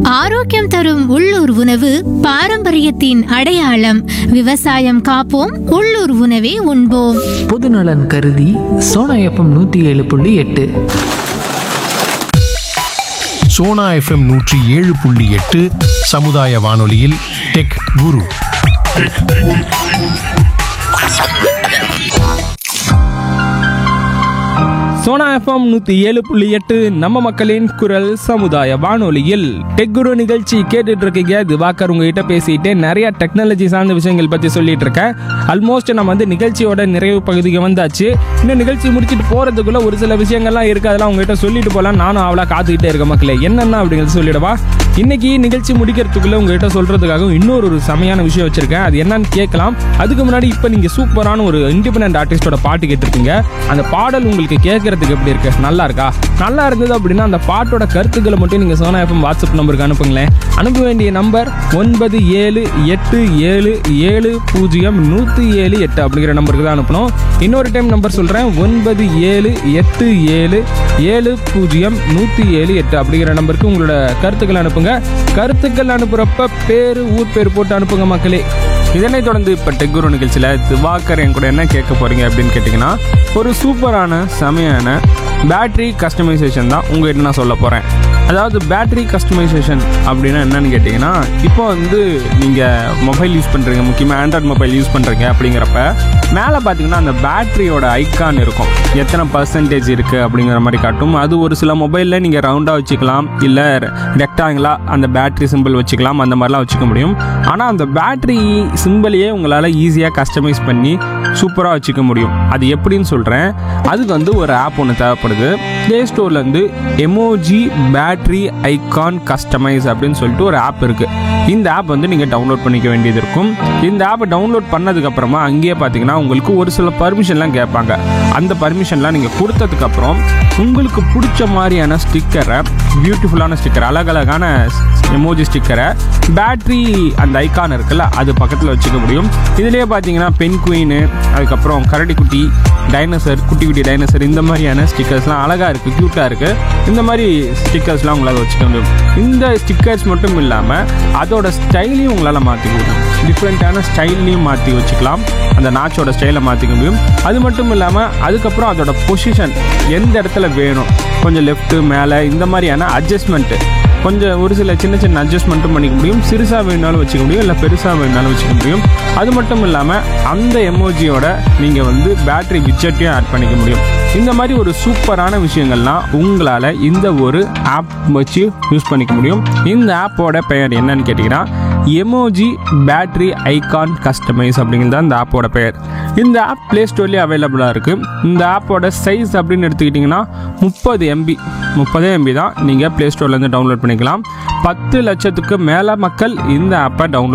ஆரோக்கியம் தரும் உள்ளூர் உணவு பாரம்பரியத்தின் அடையாளம் விவசாயம் காப்போம் உள்ளூர் உணவே உண்போம் பொதுநலன் கருதி சோனா எஃப்எம் நூற்றி ஏழு புள்ளி எட்டு சோனா எஃப்எம் நூற்றி ஏழு புள்ளி எட்டு சமுதாய வானொலியில் டெக் குரு சோனா எஃப்எம் நூற்றி ஏழு புள்ளி எட்டு நம்ம மக்களின் குரல் சமுதாய வானொலியில் டெக் குரு நிகழ்ச்சி கேட்டுட்டு இருக்கீங்க திவாகர் உங்ககிட்ட பேசிட்டு நிறைய டெக்னாலஜி சார்ந்த விஷயங்கள் பற்றி சொல்லிட்டு இருக்கேன் ஆல்மோஸ்ட் நம்ம வந்து நிகழ்ச்சியோட நிறைவு பகுதிக்கு வந்தாச்சு இந்த நிகழ்ச்சி முடிச்சிட்டு போகிறதுக்குள்ள ஒரு சில விஷயங்கள்லாம் இருக்கு அதெல்லாம் உங்ககிட்ட சொல்லிட்டு போகலாம் நானும் அவளா காத்துக்கிட்டே இருக்கேன் மக்களே என்னென்ன அப்படிங்கிறது சொல்லிடவா இன்னைக்கு நிகழ்ச்சி முடிக்கிறதுக்குள்ள உங்ககிட்ட சொல்றதுக்காக இன்னொரு ஒரு செமையான விஷயம் வச்சிருக்கேன் அது என்னன்னு கேட்கலாம் அதுக்கு முன்னாடி இப்போ நீங்க சூப்பரான ஒரு இண்டிபெண்டன்ட் ஆர்டிஸ்டோட பாட்டு கேட்டிருக்கீங்க அந்த பாடல் உங்களுக்கு கேட்கறதுக்கு எப்படி இருக்கு நல்லா இருக்கா நல்லா இருந்தது அப்படின்னா அந்த பாட்டோட கருத்துக்களை மட்டும் நீங்க சோனா எஃப்எம் வாட்ஸ்அப் நம்பருக்கு அனுப்புங்களேன் அனுப்ப வேண்டிய நம்பர் ஒன்பது ஏழு எட்டு ஏழு ஏழு பூஜ்ஜியம் நூற்றி ஏழு எட்டு அப்படிங்கிற நம்பருக்கு தான் அனுப்பணும் இன்னொரு டைம் நம்பர் சொல்றேன் ஒன்பது ஏழு எட்டு ஏழு ஏழு பூஜ்ஜியம் நூற்றி ஏழு எட்டு அப்படிங்கிற நம்பருக்கு உங்களோட கருத்துக்கள் அனுப்புங்க கருத்துக்கள் அனுப்புறப்ப பேரு ஊர் பேர் போட்டு அனுப்புங்க மக்களே இதனை தொடர்ந்து இப்போ டெக்குரு நிகழ்ச்சியில் திவாகர் என் கூட என்ன கேட்க போறீங்க அப்படின்னு கேட்டிங்கன்னா ஒரு சூப்பரான செமையான பேட்டரி கஸ்டமைசேஷன் தான் உங்ககிட்ட நான் சொல்ல போகிறேன் அதாவது பேட்டரி கஸ்டமைசேஷன் அப்படின்னா என்னன்னு கேட்டிங்கன்னா இப்போ வந்து நீங்கள் மொபைல் யூஸ் பண்ணுறீங்க முக்கியமாக ஆண்ட்ராய்ட் மொபைல் யூஸ் பண்ணுறீங்க அப்படிங்கிறப்ப மேலே பார்த்தீங்கன்னா அந்த பேட்டரியோட ஐக்கான் இருக்கும் எத்தனை பர்சன்டேஜ் இருக்குது அப்படிங்கிற மாதிரி காட்டும் அது ஒரு சில மொபைலில் நீங்கள் ரவுண்டாக வச்சுக்கலாம் இல்லை ரெக்டாங்கிளாக அந்த பேட்டரி சிம்பிள் வச்சுக்கலாம் அந்த மாதிரிலாம் வச்சுக்க முடியும் ஆனால் அந்த பேட்டரி சிம்பிளையே உங்களால் ஈஸியாக கஸ்டமைஸ் பண்ணி சூப்பராக வச்சுக்க முடியும் அது எப்படின்னு சொல்கிறேன் அதுக்கு வந்து ஒரு ஆப் ஒன்று தேவைப்படுது ப்ளே ஸ்டோர்லேருந்து எமோஜி பேட்டரி ஐகான் கஸ்டமைஸ் அப்படின்னு சொல்லிட்டு ஒரு ஆப் இருக்குது இந்த ஆப் வந்து நீங்கள் டவுன்லோட் பண்ணிக்க வேண்டியது இருக்கும் இந்த ஆப்பை டவுன்லோட் பண்ணதுக்கப்புறமா அங்கேயே பார்த்தீங்கன்னா உங்களுக்கு ஒரு சில பர்மிஷன்லாம் கேட்பாங்க அந்த பர்மிஷன்லாம் நீங்கள் கொடுத்ததுக்கப்புறம் உங்களுக்கு பிடிச்ச மாதிரியான ஸ்டிக்கரை பியூட்டிஃபுல்லான ஸ்டிக்கர் அழகழகான எமோஜி ஸ்டிக்கரை பேட்டரி அந்த ஐகான் இருக்குல்ல அது பக்கத்தில் வச்சுக்க முடியும் இதுலேயே பார்த்தீங்கன்னா பென் குயின் அதுக்கப்புறம் கரடிக்குட்டி டைனோசர் குட்டி குட்டி டைனோசர் இந்த மாதிரியான ஸ்டிக்கர்ஸ்லாம் அழகாக இருக்குது க்யூட்டாக இருக்குது இந்த மாதிரி ஸ்டிக்கர்ஸ்லாம் உங்களால் வச்சுக்க முடியும் இந்த ஸ்டிக்கர்ஸ் மட்டும் இல்லாமல் அதோட ஸ்டைலையும் உங்களால் மாற்றிக்க முடியும் டிஃப்ரெண்ட்டான ஸ்டைல்லையும் மாற்றி வச்சுக்கலாம் அந்த நாச்சோட ஸ்டைலை மாற்றிக்க முடியும் அது மட்டும் இல்லாமல் அதுக்கப்புறம் அதோட பொசிஷன் எந்த இடத்துல வேணும் கொஞ்சம் லெஃப்ட்டு மேலே இந்த மாதிரியான அட்ஜஸ்ட்மெண்ட்டு கொஞ்சம் ஒரு சில சின்ன சின்ன அட்ஜஸ்ட்மெண்ட்டும் பண்ணிக்க முடியும் சிறுசாக வேணாலும் வச்சுக்க முடியும் இல்லை பெருசாக வேணாலும் வச்சுக்க முடியும் அது மட்டும் இல்லாமல் அந்த எமோஜியோட நீங்கள் வந்து பேட்டரி விட்ஜெட்டையும் ஆட் பண்ணிக்க முடியும் இந்த மாதிரி ஒரு சூப்பரான விஷயங்கள்லாம் உங்களால் இந்த ஒரு ஆப் வச்சு யூஸ் பண்ணிக்க முடியும் இந்த ஆப்போட பெயர் என்னன்னு கேட்டிங்கன்னா எமோஜி பேட்டரி ஐகான் கஸ்டமைஸ் அப்படிங்கிறது தான் இந்த ஆப்போட பெயர் இந்த ஆப் ப்ளே ஸ்டோர்லேயே அவைலபிளாக இருக்குது இந்த ஆப்போட சைஸ் அப்படின்னு எடுத்துக்கிட்டிங்கன்னா முப்பது எம்பி முப்பதே எம்பி தான் நீங்கள் ப்ளே ஸ்டோர்லேருந்து டவுன்லோட் பண்ணிக்கலாம் பத்து லட்சத்துக்கு மேலே மக்கள் இந்த ஆப்பை டவுன்லோட்